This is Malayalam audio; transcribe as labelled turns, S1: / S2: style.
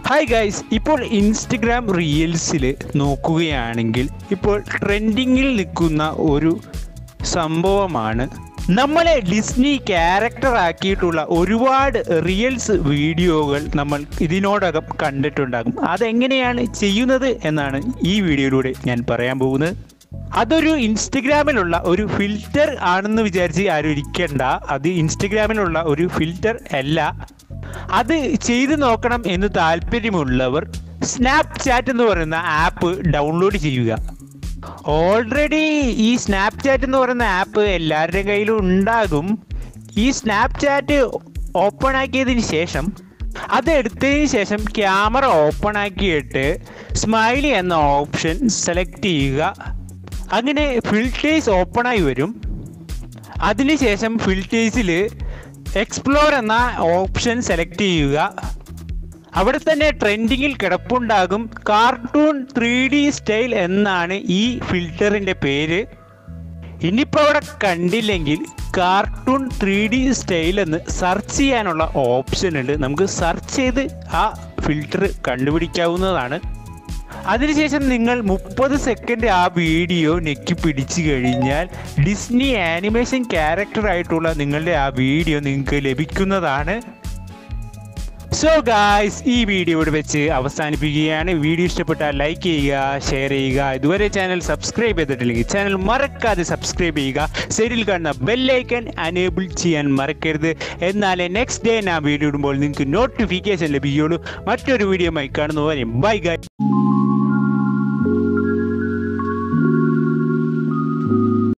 S1: ഹായ് ഗൈസ് ഇപ്പോൾ ഇൻസ്റ്റഗ്രാം റീൽസിൽ നോക്കുകയാണെങ്കിൽ ഇപ്പോൾ ട്രെൻഡിങ്ങിൽ നിൽക്കുന്ന ഒരു സംഭവമാണ് നമ്മളെ ഡിസ്നി ക്യാരക്ടർ ആക്കിയിട്ടുള്ള ഒരുപാട് റീൽസ് വീഡിയോകൾ നമ്മൾ ഇതിനോടകം കണ്ടിട്ടുണ്ടാകും അതെങ്ങനെയാണ് ചെയ്യുന്നത് എന്നാണ് ഈ വീഡിയോയിലൂടെ ഞാൻ പറയാൻ പോകുന്നത് അതൊരു ഇൻസ്റ്റഗ്രാമിലുള്ള ഒരു ഫിൽറ്റർ ആണെന്ന് വിചാരിച്ച് ആരും ഇരിക്കണ്ട അത് ഇൻസ്റ്റഗ്രാമിലുള്ള ഒരു ഫിൽറ്റർ അല്ല അത് ചെയ്തു നോക്കണം എന്ന് താല്പര്യമുള്ളവർ സ്നാപ് ചാറ്റ് എന്ന് പറയുന്ന ആപ്പ് ഡൗൺലോഡ് ചെയ്യുക ഓൾറെഡി ഈ സ്നാപ് ചാറ്റ് എന്ന് പറയുന്ന ആപ്പ് എല്ലാവരുടെയും കയ്യിലും ഉണ്ടാകും ഈ സ്നാപ് ചാറ്റ് ഓപ്പൺ ആക്കിയതിന് ശേഷം അത് എടുത്തതിന് ശേഷം ക്യാമറ ഓപ്പൺ ആക്കിയിട്ട് സ്മൈലി എന്ന ഓപ്ഷൻ സെലക്ട് ചെയ്യുക അങ്ങനെ ഫിൽറ്റേഴ്സ് ഓപ്പണായി വരും അതിനുശേഷം ഫിൽറ്റേഴ്സിൽ എക്സ്പ്ലോർ എന്ന ഓപ്ഷൻ സെലക്ട് ചെയ്യുക അവിടെ തന്നെ ട്രെൻഡിങ്ങിൽ കിടപ്പുണ്ടാകും കാർട്ടൂൺ ത്രീ ഡി സ്റ്റൈൽ എന്നാണ് ഈ ഫിൽറ്ററിൻ്റെ പേര് ഇനിയിപ്പോൾ അവിടെ കണ്ടില്ലെങ്കിൽ കാർട്ടൂൺ ത്രീ ഡി സ്റ്റൈൽ എന്ന് സെർച്ച് ചെയ്യാനുള്ള ഓപ്ഷൻ ഉണ്ട് നമുക്ക് സെർച്ച് ചെയ്ത് ആ ഫിൽറ്റർ കണ്ടുപിടിക്കാവുന്നതാണ് അതിനുശേഷം നിങ്ങൾ മുപ്പത് സെക്കൻഡ് ആ വീഡിയോ നെക്കി പിടിച്ചു കഴിഞ്ഞാൽ ഡിസ്നി ആനിമേഷൻ ക്യാരക്ടർ ആയിട്ടുള്ള നിങ്ങളുടെ ആ വീഡിയോ നിങ്ങൾക്ക് ലഭിക്കുന്നതാണ് സോ ഗായ്സ് ഈ വീഡിയോ ഇവിടെ വെച്ച് അവസാനിപ്പിക്കുകയാണ് വീഡിയോ ഇഷ്ടപ്പെട്ടാൽ ലൈക്ക് ചെയ്യുക ഷെയർ ചെയ്യുക ഇതുവരെ ചാനൽ സബ്സ്ക്രൈബ് ചെയ്തിട്ടില്ലെങ്കിൽ ചാനൽ മറക്കാതെ സബ്സ്ക്രൈബ് ചെയ്യുക സൈഡിൽ കാണുന്ന ബെല്ലൈക്കൻ അനേബിൾ ചെയ്യാൻ മറക്കരുത് എന്നാലേ നെക്സ്റ്റ് ഡേ ഞാൻ വീഡിയോ ഇടുമ്പോൾ നിങ്ങൾക്ക് നോട്ടിഫിക്കേഷൻ ലഭിക്കുകയുള്ളൂ മറ്റൊരു വീഡിയോ കാണുന്നവരെ ബൈ ഗായ്